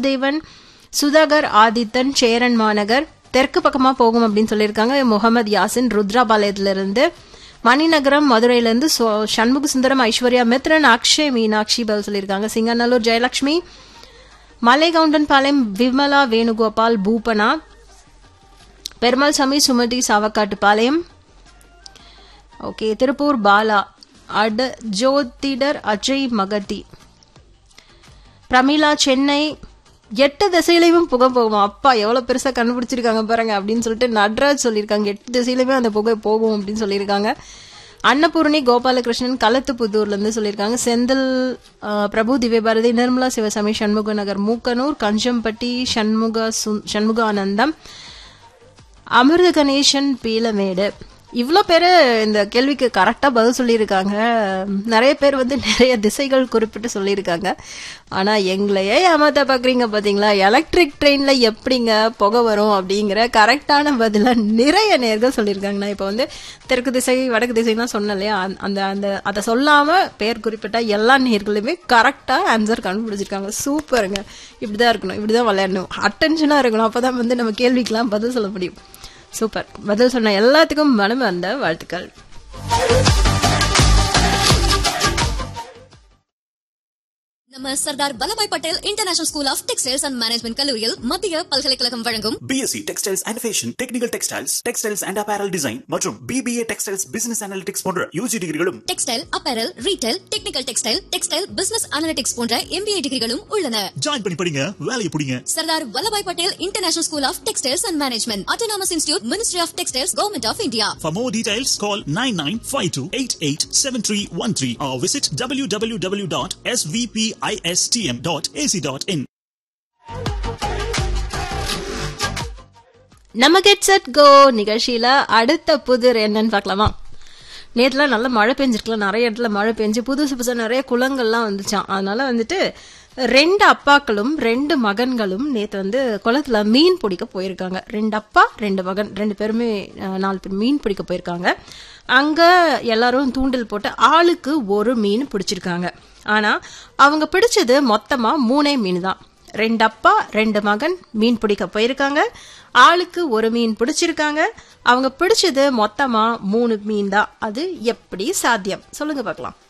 வாசுதேவன் சுதாகர் ஆதித்தன் சேரன் மாநகர் தெற்கு பக்கமா போகும் அப்படின்னு சொல்லியிருக்காங்க முகமது யாசின் ருத்ராபாளையத்துல இருந்து மணிநகரம் மதுரையில இருந்து சோ- சண்முக சுந்தரம் ஐஸ்வர்யா மித்ரன் அக்ஷய் மீனாட்சி பதில் சொல்லியிருக்காங்க சிங்கநல்லூர் ஜெயலட்சுமி மலைகவுண்டன் பாளையம் விமலா வேணுகோபால் பூபனா பெருமாள் சாமி சுமதி சாவக்காட்டு பாளையம் ஓகே திருப்பூர் பாலா அட ஜோதிடர் அஜய் மகதி பிரமிளா சென்னை எட்டு திசையிலையும் புகை போகும் அப்பா எவ்வளவு பெருசா கண்டுபிடிச்சிருக்காங்க பாருங்க அப்படின்னு சொல்லிட்டு நட்ராஜ் சொல்லியிருக்காங்க எட்டு திசையிலுமே அந்த புகை போகும் அப்படின்னு சொல்லியிருக்காங்க அன்னபூர்ணி கோபாலகிருஷ்ணன் களத்துப்புத்தூர்ல இருந்து சொல்லியிருக்காங்க செந்தில் ஆ, பிரபு திவ்யபாரதி நிர்மலா சிவசாமி சண்முக நகர் மூக்கனூர் கஞ்சம்பட்டி சண்முக சுந்- சண்முகானந்தம் அமிர்த கணேசன் பீலமேடு இவ்வளோ பேர் இந்த கேள்விக்கு கரெக்டாக பதில் சொல்லியிருக்காங்க நிறைய பேர் வந்து நிறைய திசைகள் குறிப்பிட்டு சொல்லியிருக்காங்க ஆனால் எங்களையே ஏமாத்த பார்க்குறீங்க பார்த்தீங்களா எலக்ட்ரிக் ட்ரெயினில் எப்படிங்க புகை வரும் அப்படிங்கிற கரெக்டான பதிலை நிறைய நேர்கள் சொல்லியிருக்காங்க நான் இப்போ வந்து தெற்கு திசை வடக்கு திசைலாம் சொன்னேன் இல்லையா அந்த- அந்த அந்த அதை சொல்லாமல் பேர் குறிப்பிட்ட எல்லா நேர்களுமே கரெக்டாக ஆன்சர் கண்டுபிடிச்சிருக்காங்க சூப்பருங்க இப்படி தான் இருக்கணும் இப்படி தான் விளையாடணும் அட்டென்ஷனாக இருக்கணும் அப்போ தான் வந்து நம்ம கேள்விக்கெல்லாம் பதில் சொல்ல முடியும் சூப்பர் பதில் சொன்ன எல்லாத்துக்கும் மனம் வந்த வாழ்த்துக்கள் நம்ம Sardar Vallabhbhai Patel international school of textiles and management கல்லூரியில் மத்திய பல்கலைக்கழகம் வழங்கும் BSc textiles and fashion technical textiles textiles and apparel design மற்றும் பிபிஏ டெக்ஸ்டைல்ஸ் பிசினஸ் அனாலிட்டிக்ஸ் போன்ற யூஜி டிகிரிகளும் textile apparel retail technical textile textile business analytics போன்ற எம்பிஏ டிகிரிகளும் உள்ளன ஜாயின் பண்ணி படிங்க வேலையை பிடிங்க Sardar Vallabhbhai Patel international school of textiles and management autonomous institute ministry of textiles government of India For more details, call 9952887313 or visit www.svpistm.ac.in. நம்ம get set go நிகழ்ச்சியில அடுத்த புதிர் என்னன்னு பார்க்கலாமா நேற்றுலாம் நல்ல மழை பெஞ்சிருக்கலாம் நிறைய இடத்துல மழை பெஞ்சு புதுசு புதுசாக நிறைய குளங்கள்லாம் வந்துச்சாம் அதனால வந்துட்டு ரெண்டு அப்பாக்களும் ரெண்டு மகன்களும் நேற்று வந்து குளத்துல மீன் பிடிக்க போயிருக்காங்க ரெண்டு அப்பா ரெண்டு மகன் ரெண்டு பேருமே அஹ், நாலு பேர் மீன் பிடிக்க போயிருக்காங்க அங்க எல்லாரும் தூண்டில் போட்டு ஆளுக்கு ஒரு மீன் பிடிச்சிருக்காங்க ஆனா அவங்க பிடிச்சது மொத்தமா மூணே மீன் தான் ரெண்டு அப்பா ரெண்டு மகன் மீன் பிடிக்க போயிருக்காங்க ஆளுக்கு ஒரு மீன் பிடிச்சிருக்காங்க அவங்க பிடிச்சது மொத்தமா மூணு மீன் தான் அது எப்படி சாத்தியம் சொல்லுங்க பார்க்கலாம்